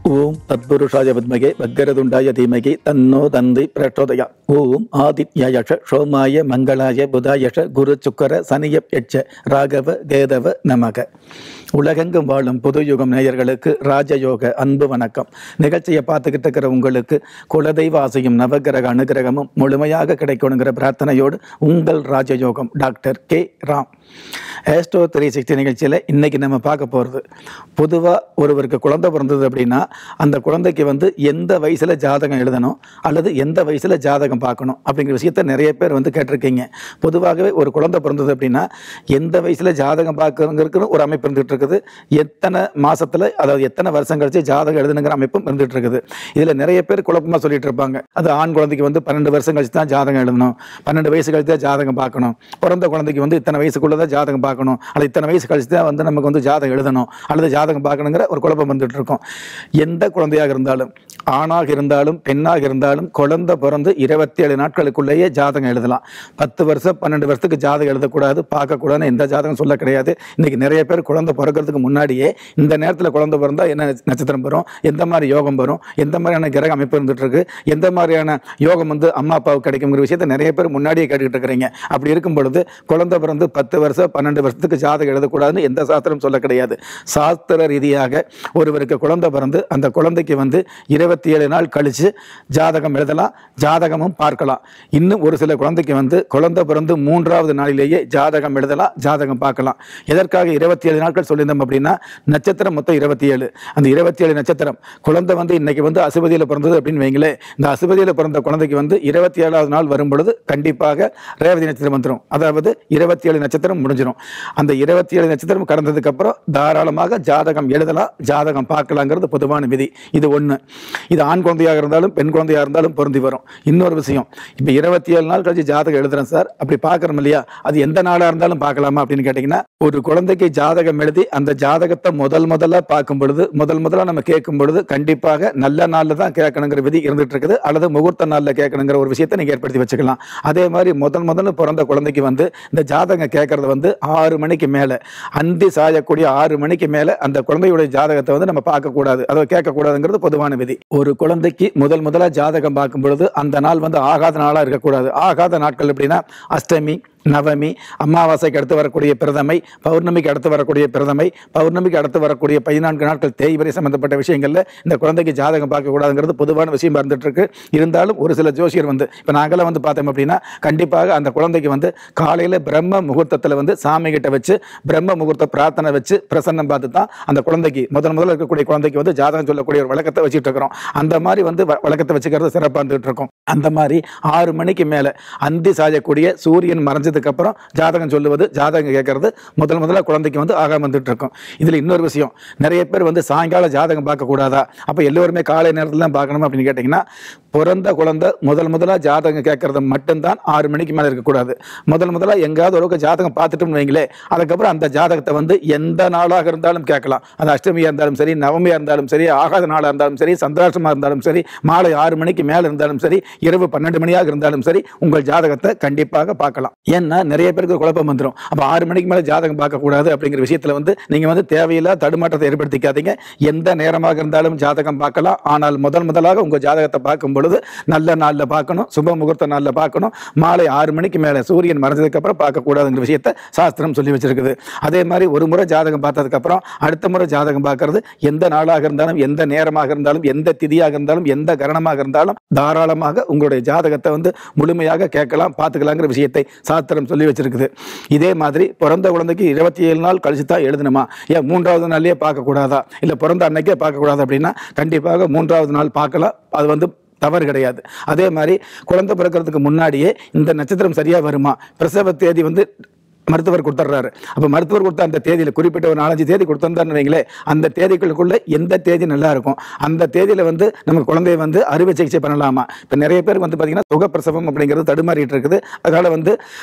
ஓம் தத்புருஷாய வித்மகே வக்கரதுண்டாய தீமகி தன்னோ தந்தி பிரச்சோதயா ஓம் ஆதித்யாயஷ சோமாய மங்களாய புதாயஷ குரு சுக்கர சனிய யட்ச ராகவ கேதவ நமக உலகெங்கும் வாழும் புது யுகம் நேயர்களுக்கு ராஜயோக அன்பு வணக்கம் நிகழ்ச்சியை பார்த்துக்கிட்டு இருக்கிற உங்களுக்கு குலதெய்வ ஆசையும் நவகிரக அனுகிரகமும் முழுமையாக கிடைக்கணுங்கிற பிரார்த்தனையோடு உங்கள் ராஜயோகம் doctor K Ram astro three sixty நிகழ்ச்சியில் இன்றைக்கி நம்ம பார்க்க போகிறது பொதுவாக ஒருவருக்கு குழந்தை பிறந்தது அப்படின்னா அந்த குழந்தைக்கு வந்து எந்த வயசில் ஜாதகம் எழுதணும் அல்லது எந்த வயசில் ஜாதகம் பார்க்கணும் அப்படிங்கிற விஷயத்த நிறைய பேர் வந்து கேட்டிருக்கீங்க பொதுவாகவே ஒரு குழந்தை பிறந்தது அப்படின்னா எந்த வயசில் ஜாதகம் பார்க்கறதுக்குன்னு ஒரு அமைப்பு இருந்துகிட்டு இருக்குது எத்தனை மாசத்துல அதாவது எத்தனை வருஷம் கழிச்சு ஜாதகம் எழுதணுங்கிற அமைப்பும் இருந்துகிட்டு இருக்குது இதில் நிறைய பேர் குழப்பமாக சொல்லிட்டு இருப்பாங்க அது ஆண் குழந்தைக்கு வந்து பன்னெண்டு வருஷம் கழிச்சு தான் ஜாதகம் எழுதணும் பன்னெண்டு வயசு கழிச்சு தான் ஜாதகம் பார்க்கணும் பிறந்த குழந்தைக்கு வந்து இத்தனை வயசுக்குள்ள தான் ஜாதகம் பார்க்கணும் அல்லது இத்தனை வயசு கழிச்சு தான் வந்து நமக்கு வந்து ஜாதகம் எழுதணும் அல்லது ஜாதகம் பார்க்கணுங்கிற ஒரு குழப்பம் வந்துட்டு இருக்கும் எந்த குழந்தையாக இருந்தாலும் ஆணாக இருந்தாலும் பெண்ணாக இருந்தாலும் குழந்தை பிறந்து இருபத்தி ஏழு நாட்களுக்குள்ளேயே ஜாதகம் எழுதலாம் பத்து வருஷம் பன்னெண்டு வருஷத்துக்கு ஜாதகம் எழுதக்கூடாது பார்க்கக்கூடாதுன்னு எந்த ஜாதகம் சொல்ல கிடையாது இன்னைக்கு நிறைய பேர் குழந்தை பிறக்கிறதுக்கு முன்னாடியே இந்த நேரத்தில் குழந்தை பிறந்தா என்ன நட்சத்திரம் வரும் எந்த மாதிரி யோகம் வரும் எந்த மாதிரியான கிரக அமைப்பு இருந்துட்டு இருக்கு எந்த மாதிரியான யோகம் வந்து அம்மா அப்பாவுக்கு கிடைக்குங்கிற விஷயத்த நிறைய பேர் முன்னாடியே கேட்டுக்கிட்டு இருக்கிறீங்க அப்படி இருக்கும் பொழுது குழந்தை பிறந்து பத்து வருஷம் பன்னெண்டு வருஷத்துக்கு ஜாதகம் எழுதக்கூடாதுன்னு எந்த சாஸ்திரம் சொல்ல கிடையாது சாஸ்திர ரீதியாக ஒருவருக்கு குழந்தை பிறந்து அந்த குழந்தைக்கு வந்து இருபத்தி ஏழு நாள் கழிச்சு ஜாதகம் எழுதலாம் ஜாதகமும் பார்க்கலாம் இன்னும் ஒரு சில குழந்தைக்கு வந்து குழந்தை பிறந்து மூன்றாவது நாளிலேயே ஜாதகம் எழுதலாம் ஜாதகம் பார்க்கலாம் எதற்காக இருபத்தி ஏழு நாட்கள் சொல்லியிருந்தோம் அப்படின்னா நட்சத்திரம் மொத்தம் இருபத்தி ஏழு அந்த இருபத்தி ஏழு நட்சத்திரம் குழந்தை வந்து இன்னைக்கு வந்து அசுபதியில் பிறந்தது அப்படின்னு வைங்களேன் இந்த அசுபதியில் பிறந்த குழந்தைக்கு வந்து இருபத்தி ஏழாவது நாள் வரும் பொழுது கண்டிப்பாக ரேவதி நட்சத்திரம் வந்துடும் அதாவது இருபத்தி ஏழு நட்சத்திரம் முடிஞ்சிடும் அந்த இருபத்தி ஏழு நட்சத்திரம் கடந்ததுக்கு அப்புறம் தாராளமாக ஜாதகம் எழுதலாம் ஜாதகம் பார்க்கலாங்கிறது பொதுவான விதி இது ஒன்று இது ஆண் குழந்தையாக இருந்தாலும் பெண் குழந்தையாக இருந்தாலும் பொருந்தி வரும் இன்னொரு விஷயம் இப்போ இருபத்தி ஏழு நாள் கழிச்சு ஜாதகம் எழுதுறேன் சார் அப்படி பார்க்குறோம் இல்லையா அது எந்த நாளாக இருந்தாலும் பார்க்கலாமா அப்படின்னு கேட்டிங்கன்னா ஒரு குழந்தைக்கு ஜாதகம் எழுதி அந்த ஜாதகத்தை முதல் முதல்ல பார்க்கும் பொழுது முதல் முதல்ல நம்ம கேட்கும் பொழுது கண்டிப்பாக நல்ல நாளில் தான் கேட்கணுங்கிற விதி இருந்துட்டு இருக்குது அல்லது முகூர்த்த நாளில் கேட்கணுங்கிற ஒரு விஷயத்தை நீங்கள் ஏற்படுத்தி வச்சுக்கலாம் அதே மாதிரி முதல் முதல்ல பிறந்த குழந்தைக்கு வந்து இந்த ஜாதகம் கேட்கறது வந்து ஆறு மணிக்கு மேலே அந்தி சாயக்கூடிய ஆறு மணிக்கு மேலே அந்த குழந்தையுடைய ஜாதகத்தை வந்து நம்ம பார்க்கக்கூடாது அதை கேட்கக்கூடாதுங்கிறது பொதுவான விதி ஒரு குழந்தைக்கு முதல் முதலாக ஜாதகம் பார்க்கும் பொழுது அந்த நாள் வந்து ஆகாத நாளாக இருக்கக்கூடாது ஆகாத நாட்கள் எப்படின்னா அஷ்டமி நவமி அமாவாசைக்கு அடுத்து வரக்கூடிய பிரதமை பௌர்ணமிக்கு அடுத்து வரக்கூடிய பிரதமை பௌர்ணமிக்கு அடுத்து வரக்கூடிய பதினான்கு நாட்கள் தேய்வரை சம்பந்தப்பட்ட விஷயங்கள்ல இந்த குழந்தைக்கு ஜாதகம் பார்க்கக்கூடாதுங்கிறது பொதுவான விஷயம் இருந்துட்டு இருக்கு இருந்தாலும் ஒரு சில ஜோசியர் வந்து இப்போ நாங்களாம் வந்து பார்த்தோம் அப்படின்னா கண்டிப்பாக அந்த குழந்தைக்கு வந்து காலையில் பிரம்ம முகூர்த்தத்தில் வந்து சாமி கிட்ட வச்சு பிரம்ம முகூர்த்த பிரார்த்தனை வச்சு பிரசன்னம் பார்த்து தான் அந்த குழந்தைக்கு முதல் முதல்ல இருக்கக்கூடிய குழந்தைக்கு வந்து ஜாதகம் சொல்லக்கூடிய ஒரு வழக்கத்தை வச்சுட்டு இருக்கிறோம் அந்த மாதிரி வந்து வ- வழக்கத்தை வச்சுக்கிறது சிறப்பாக இருந்துட்டு இருக்கோம் அந்த மாதிரி ஆறு மணிக்கு மேலே அந்தி சாயக்கூடிய சூரியன் மறைஞ்சதுக்கு அப்புறம் ஜாதகம் சொல்லுவது ஜாதகம் கேட்கறது முதல் முதல்ல குழந்தைக்கு வந்து ஆகாம வந்துட்டு இருக்கும் இதில் இன்னொரு விஷயம் நிறைய பேர் வந்து சாயங்காலம் ஜாதகம் பார்க்கக்கூடாதா அப்போ எல்லோருமே காலை நேரத்தில் தான் பார்க்கணும் அப்படின்னு கேட்டிங்கன்னா பிறந்த குழந்தை முதல் முதலாக ஜாதகம் கேட்கறது மட்டும்தான் ஆறு மணிக்கு மேலே இருக்கக்கூடாது முதல் முதலாக எங்கேயாவது ஒரு ஜாதகம் பார்த்துட்டோம்னு வைங்களே அதுக்கப்புறம் அந்த ஜாதகத்தை வந்து எந்த நாளாக இருந்தாலும் கேட்கலாம் அது அஷ்டமியாக இருந்தாலும் சரி நவமியாக இருந்தாலும் சரி ஆகாத நாளாக இருந்தாலும் சரி சந்திராஷ்டமாக இருந்தாலும் சரி மாலை ஆறு மணிக்கு மேலே இருந்தாலும் சரி இரவு பன்னெண்டு மணியாக இருந்தாலும் சரி உங்கள் ஜாதகத்தை கண்டிப்பாக பார்க்கலாம் ஏன்னா நிறைய பேருக்கு ஒரு குழப்பம் வந்துடும் அப்போ ஆறு மணிக்கு மேலே ஜாதகம் பார்க்கக்கூடாது அப்படிங்கிற விஷயத்தில் வந்து நீங்கள் வந்து தேவையில்லாத தடுமாற்றத்தை ஏற்படுத்திக்காதீங்க எந்த நேரமாக இருந்தாலும் ஜாதகம் பார்க்கலாம் ஆனால் முதல் முதலாக உங்கள் ஜாதகத்தை பார்க்கும் பொழுது நல்ல நாளில் பார்க்கணும் சுப முகூர்த்த நாளில் பார்க்கணும் மாலை ஆறு மணிக்கு மேலே சூரியன் மறைஞ்சதுக்கு அப்புறம் பார்க்கக்கூடாதுங்கிற விஷயத்தை சாஸ்திரம் சொல்லி வச்சிருக்குது அதே மாதிரி ஒரு முறை ஜாதகம் பார்த்ததுக்கப்புறம் அடுத்த முறை ஜாதகம் பார்க்கறது எந்த நாளாக இருந்தாலும் எந்த நேரமாக இருந்தாலும் எந்த திதியாக இருந்தாலும் எந்த கரணமாக இருந்தாலும் தாராளமாக உங்களுடைய ஜாதகத்தை வந்து முழுமையாக கேட்கலாம் பார்த்துக்கலாங்கிற விஷயத்தை சாஸ்திரம் சொல்லி வச்சிருக்குது இதே மாதிரி பிறந்த குழந்தைக்கு இருபத்தி ஏழு நாள் கழிச்சு தான் எழுதணுமா ஏன் மூன்றாவது நாள்லயே பார்க்கக்கூடாதா இல்லை பிறந்த அன்னைக்கே பார்க்கக்கூடாது அப்படின்னா கண்டிப்பாக மூன்றாவது நாள் பார்க்கலாம் அது வந்து தவறு கிடையாது அதே மாதிரி குழந்தை பிறக்கிறதுக்கு முன்னாடியே இந்த நட்சத்திரம் சரியாக வருமா பிரசவ தேதி வந்து மருத்துவர் கொடுத்துட்றாரு அப்போ மருத்துவர் கொடுத்த அந்த தேதியில் குறிப்பிட்ட ஒரு நாலஞ்சு தேதி கொடுத்துருந்தாருன்னு வைங்களேன் அந்த தேதிகளுக்குள்ள எந்த தேதி நல்லா இருக்கும் அந்த தேதியில் வந்து நம்ம குழந்தைய வந்து அறுவை சிகிச்சை பண்ணலாமா இப்போ நிறைய பேர் வந்து பார்த்தீங்கன்னா சுகப்பிரசவம் அப்படிங்கிறது தடுமாறிட்டு இருக்குது அதனால் வந்து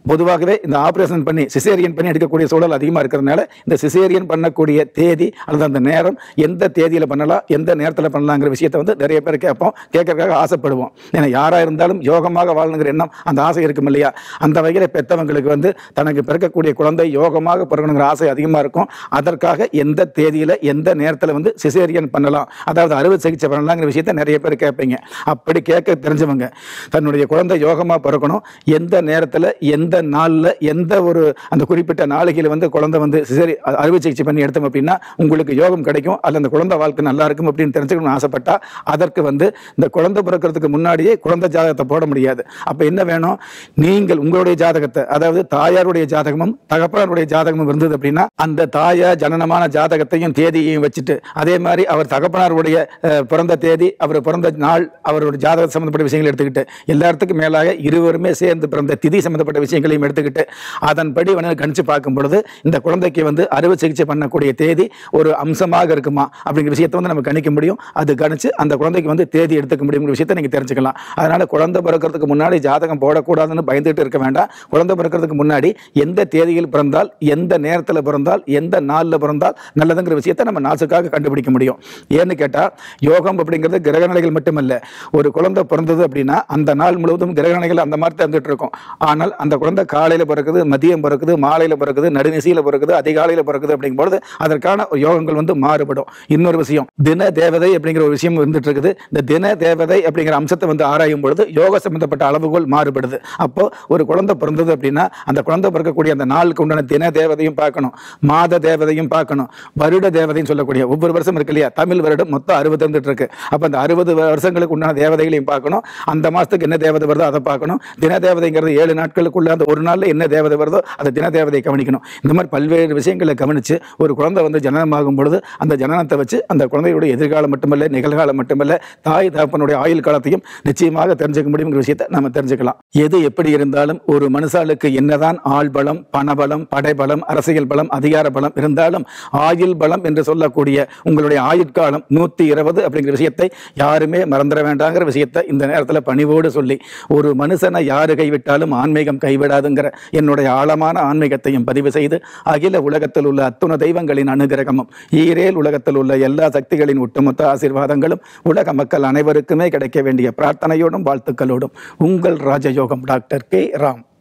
பொதுவாகவே இந்த ஆபரேஷன் பண்ணி சிசேரியன் பண்ணி எடுக்கக்கூடிய சூழல் அதிகமாக இருக்கிறதுனால இந்த சிசேரியன் பண்ணக்கூடிய தேதி அல்லது அந்த நேரம் எந்த தேதியில் பண்ணலாம் எந்த நேரத்தில் பண்ணலாங்கிற விஷயத்தை வந்து நிறைய பேர் கேட்போம் கேட்கறதுக்காக ஆசைப்படுவோம் ஏன்னா யாராக இருந்தாலும் யோகமாக வாழணுங்கிற எண்ணம் அந்த ஆசை இருக்கும் இல்லையா அந்த வகையில் பெற்றவங்களுக்கு வந்து தனக்கு பிறக்கக்கூடிய குழந்தை யோகமாக பிறக்கணுங்கிற ஆசை அதிகமாக இருக்கும் அதற்காக எந்த தேதியில் எந்த நேரத்தில் வந்து சிசேரியன் பண்ணலாம் அதாவது அறுவை சிகிச்சை பண்ணலாங்கிற விஷயத்தை நிறைய பேர் கேட்பீங்க அப்படி கேட்க தெரிஞ்சவங்க தன்னுடைய குழந்தை யோகமாக பிறக்கணும் எந்த நேரத்தில் எந்த நாளில் எந்த ஒரு அந்த குறிப்பிட்ட நாளைக்கில் வந்து குழந்தை வந்து சிசேரி அறுவை சிகிச்சை பண்ணி எடுத்தோம் அப்படின்னா உங்களுக்கு யோகம் கிடைக்கும் அல்ல அந்த குழந்தை வாழ்க்கை நல்லா இருக்கும் அப்படின்னு தெரிஞ்சுக்கணும்னு ஆசைப்பட்டா அதற்கு வந்து இந்த குழந்தை பிறக்கிறதுக்கு முன்னாடியே குழந்தை ஜாதகத்தை போட முடியாது அப்போ என்ன வேணும் நீங்கள் உங்களுடைய ஜாதகத்தை அதாவது தாயாருடைய ஜாதகமும் தகப்பனாருடைய ஜாதகமும் இருந்தது அப்படின்னா அந்த தாயார் ஜனனமான ஜாதகத்தையும் தேதியையும் வச்சுட்டு அதே மாதிரி அவர் தகப்பனாருடைய அஹ், பிறந்த தேதி அவர் பிறந்த நாள் அவருடைய ஜாதக சம்பந்தப்பட்ட விஷயங்களை எடுத்துக்கிட்டு எல்லாத்துக்கும் மேலாக இருவருமே சேர்ந்து பிறந்த திதி சம்பந்தப்பட்ட விஷயங்களையும் எடுத்துக்கிட்டு அதன்படி வந்து கணிச்சு பார்க்கும் பொழுது இந்த குழந்தைக்கு வந்து அறுவை சிகிச்சை பண்ணக்கூடிய தேதி ஒரு அம்சமாக இருக்குமா அப்படிங்கிற விஷயத்தை வந்து நம்ம கணிக்க முடியும் அது கணிச்சு அந்த குழந்தைக்கு வந்து தேதி எடுத்துக்க முடியுங்கிற விஷயத்தை நீங்கள் தெரிஞ்சுக்கலாம் அதனால குழந்தை பிறக்கிறதுக்கு முன்னாடி ஜாதகம் போடக்கூடாதுன்னு பயந்துட்டு இருக்க வேண்டாம் குழந்தை பிறக்கிறதுக்கு முன்னாடி எந்த தேதியில் பிறந்தால் எந்த நேரத்தில் பிறந்தால் எந்த நாளில் பிறந்தால் நல்லதுங்கிற விஷயத்தை நம்ம நாசுக்காக கண்டுபிடிக்க முடியும் ஏன்னு கேட்டால் யோகம் அப்படிங்கிறது கிரகநிலைகள் மட்டுமல்ல ஒரு குழந்தை பிறந்தது அப்படின்னா அந்த நாள் முழுவதும் கிரகநிலைகள் அந்த மாதிரி தந்துட்டு இருக்கும் ஆனால் அந்த குழந்தை காலையில் பிறக்குது மதியம் பிறக்குது மாலையில் பிறக்குது நடுநிசையில் பிறக்குது அதிகாலையில் பிறக்குது அப்படிங்கும்பொழுது அதற்கான யோகங்கள் வந்து மாறுபடும் இன்னொரு விஷயம் தின தேவதை அப்படிங்கிற ஒரு விஷயம் இருந்துட்டு இருக்குது இந்த தின தேவதை அப்படிங்கிற அம்சத்தை வந்து ஆராயும் பொழுது யோக சம்பந்தப்பட்ட அளவுகோல் மாறுபடுது அப்போ ஒரு குழந்தை பிறந்தது அப்படின்னா அந்த குழந்தை பிறக்கக்கூடிய அந்த நாளுக்கு உண்டான தின தேவதையும் பார்க்கணும் மாத தேவதையும் பார்க்கணும் வருட தேவதையும் சொல்லக்கூடிய ஒவ்வொரு வருஷம் இருக்கு இல்லையா தமிழ் வருடம் மொத்தம் அறுபது இருந்துட்டு இருக்கு அப்போ அந்த அறுபது வருஷங்களுக்கு உண்டான தேவதைகளையும் பார்க்கணும் அந்த மாதத்துக்கு என்ன தேவதை வருதோ அதை பார்க்கணும் தின தேவதைங்கிறது ஏழு நாட்களுக்குள்ள அந்த ஒரு நாளில் என்ன தேவதை வருதோ அந்த தின தேவதையை கவனிக்கணும் இந்த மாதிரி பல்வேறு விஷயங்களை கவனித்து ஒரு குழந்தை வந்து ஜனனமாகும் பொழுது அந்த ஜனனத்தை வச்சு அந்த குழந்தையுடைய எதிர்காலம் மட்டுமல்ல நிகழ்காலம் மட்டுமல்ல தாய் தகப்பனுடைய ஆயுள் காலத்தையும் நிச்சயமாக தெரிஞ்சுக்க முடியுங்கிற விஷயத்தை நம்ம தெரிஞ்சுக்கலாம் எது எப்படி இருந்தாலும் ஒரு மனுஷாளுக்கு என்னதான் ஆள் பலம் பணபலம் படைபலம் அரசியல் பலம் அதிகார பலம் இருந்தாலும் ஆயுள் பலம் என்று சொல்லக்கூடிய உங்களுடைய ஆயுட்காலம் நூற்றி இருபது அப்படிங்கிற விஷயத்தை யாருமே மறந்துட வேண்டாங்கிற விஷயத்தை இந்த நேரத்தில் பணிவோடு சொல்லி ஒரு மனுஷனை யாரு கைவிட்டாலும் ஆன்மீகம் கைவிடாதுங்கிற என்னுடைய ஆழமான ஆன்மீகத்தையும் பதிவு செய்து அகில உலகத்தில் உள்ள அத்துண தெய்வங்களின் அனுகிரகமும் ஈரேல் உலகத்தில் உள்ள எல்லா சக்திகளின் ஒட்டுமொத்த ஆசீர்வாதங்களும் உலக மக்கள் அனைவருக்குமே கிடைக்க வேண்டிய பிரார்த்தனையோடும் வாழ்த்துக்களோடும் உங்கள் ராஜயோகம் டாக்டர் கே ராம்